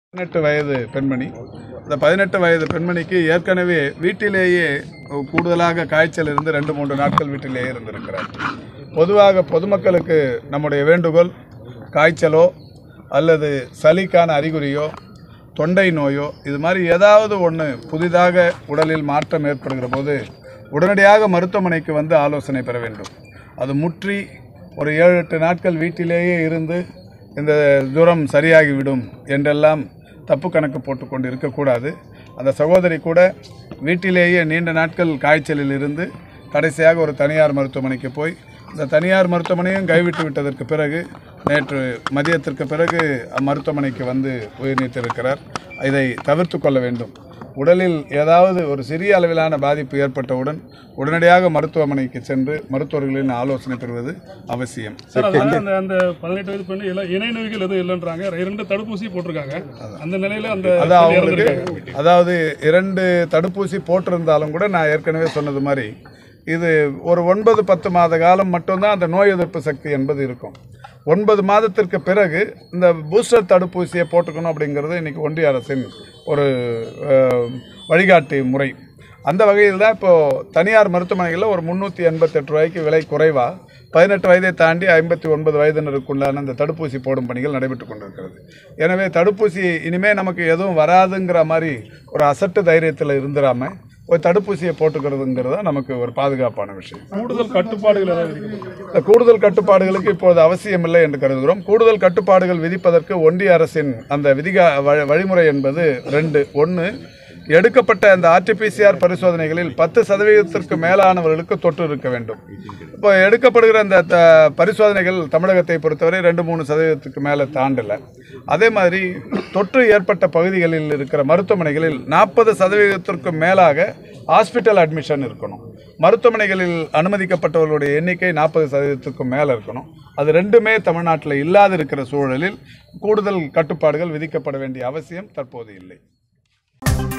பதினெட்டு வயது பெண்மணி இந்த பதினெட்டு வயது பெண்மணிக்கு ஏற்கனவே வீட்டிலேயே கூடுதலாக காய்ச்சல் இருந்து ரெண்டு மூன்று நாட்கள் வீட்டிலேயே இருந்திருக்கிறார் பொதுவாக பொதுமக்களுக்கு நம்முடைய வேண்டுகோள் காய்ச்சலோ அல்லது சளிக்கான அறிகுறியோ தொண்டை நோயோ இது மாதிரி ஏதாவது ஒன்று புதிதாக உடலில் மாற்றம் ஏற்படுகிற போது உடனடியாக மருத்துவமனைக்கு வந்து ஆலோசனை பெற வேண்டும் அது முற்றி ஒரு ஏழு எட்டு நாட்கள் வீட்டிலேயே இருந்து இந்த ஜுரம் சரியாகிவிடும் என்றெல்லாம் தப்பு கணக்கு போட்டுக்கொண்டு இருக்கக்கூடாது அந்த சகோதரி கூட வீட்டிலேயே நீண்ட நாட்கள் காய்ச்சலில் இருந்து கடைசியாக ஒரு தனியார் மருத்துவமனைக்கு போய் இந்த தனியார் மருத்துவமனையும் கைவிட்டு விட்டதற்கு பிறகு நேற்று மதியத்திற்கு பிறகு மருத்துவமனைக்கு வந்து உயிர் நீத்திருக்கிறார் இதை தவிர்த்து கொள்ள வேண்டும் உடலில் ஏதாவது ஒரு சிறிய அளவிலான பாதிப்பு ஏற்பட்டவுடன் உடனடியாக மருத்துவமனைக்கு சென்று மருத்துவர்களின் ஆலோசனை பெறுவது அவசியம் சார் அதனால அந்த அந்த பதினெட்டு வயது பெண் எல்லாம் இணை நோய்கள் எதுவும் இல்லைன்றாங்க இரண்டு தடுப்பூசி போட்டிருக்காங்க அந்த நிலையில அந்த அது பெண் அவங்களுக்கு இறந்திருக்காங்க. அதாவது இரண்டு தடுப்பூசி போட்டிருந்தாலும் கூட நான் ஏற்கனவே சொன்னது மாதிரி இது ஒரு ஒன்பது பத்து மாத காலம் மட்டும்தான் அந்த நோய் எதிர்ப்பு சக்தி என்பது இருக்கும் ஒன்பது மாதத்திற்கு பிறகு இந்த பூஸ்டர் தடுப்பூசியை போட்டுக்கணும் அப்படிங்கிறது இன்னைக்கு ஒன்றிய அரசின் ஒரு அஹ், வழிகாட்டி முறை அந்த வகையில் தான் இப்போது தனியார் மருத்துவமனைகளில் ஒரு முந்நூற்றி எண்பத்தெட்டு ரூபாய்க்கு விலை குறைவாக பதினெட்டு வயதை தாண்டி ஐம்பத்தி ஒன்பது வயதினருக்குள்ளான இந்த தடுப்பூசி போடும் பணிகள் நடைபெற்று கொண்டிருக்கிறது எனவே தடுப்பூசி இனிமேல் நமக்கு எதுவும் வராதுங்கிற மாதிரி ஒரு அசட்டு தைரியத்தில் இருந்துடாமல் ஒரு தடுப்பூசியை போட்டுக்கிறதுங்கிறது தான் நமக்கு ஒரு பாதுகாப்பான விஷயம் கூடுதல் கட்டுப்பாடுகள் ஏதாவது இருக்குது இந்த கூடுதல் கட்டுப்பாடுகளுக்கு இப்போது அவசியமில்லை என்று கருதுகிறோம் கூடுதல் கட்டுப்பாடுகள் விதிப்பதற்கு ஒன்றிய அரசின் அந்த விதிகா வ- வழிமுறை என்பது ரெண்டு ஒன்று எடுக்கப்பட்ட அந்த ஆர்டிபிசிஆர் பரிசோதனைகளில் பத்து சதவீதத்திற்கு மேலானவர்களுக்கு தொற்று இருக்க வேண்டும் இப்போ எடுக்கப்படுகிற அந்த த- பரிசோதனைகள் தமிழகத்தை பொறுத்தவரை ரெண்டு மூணு சதவீதத்துக்கு மேலே தாண்டலை அதே மாதிரி தொற்று ஏற்பட்ட பகுதிகளில் இருக்கிற மருத்துவமனைகளில் நாற்பது சதவீதத்திற்கு மேலாக ஹாஸ்பிட்டல் அட்மிஷன் இருக்கணும் மருத்துவமனைகளில் அனுமதிக்கப்பட்டவர்களுடைய எண்ணிக்கை நாற்பது சதவீதத்துக்கும் மேலே இருக்கணும் அது ரெண்டுமே தமிழ்நாட்டில் இல்லாது இருக்கிற சூழலில் கூடுதல் கட்டுப்பாடுகள் விதிக்கப்பட வேண்டிய அவசியம் தற்போது இல்லை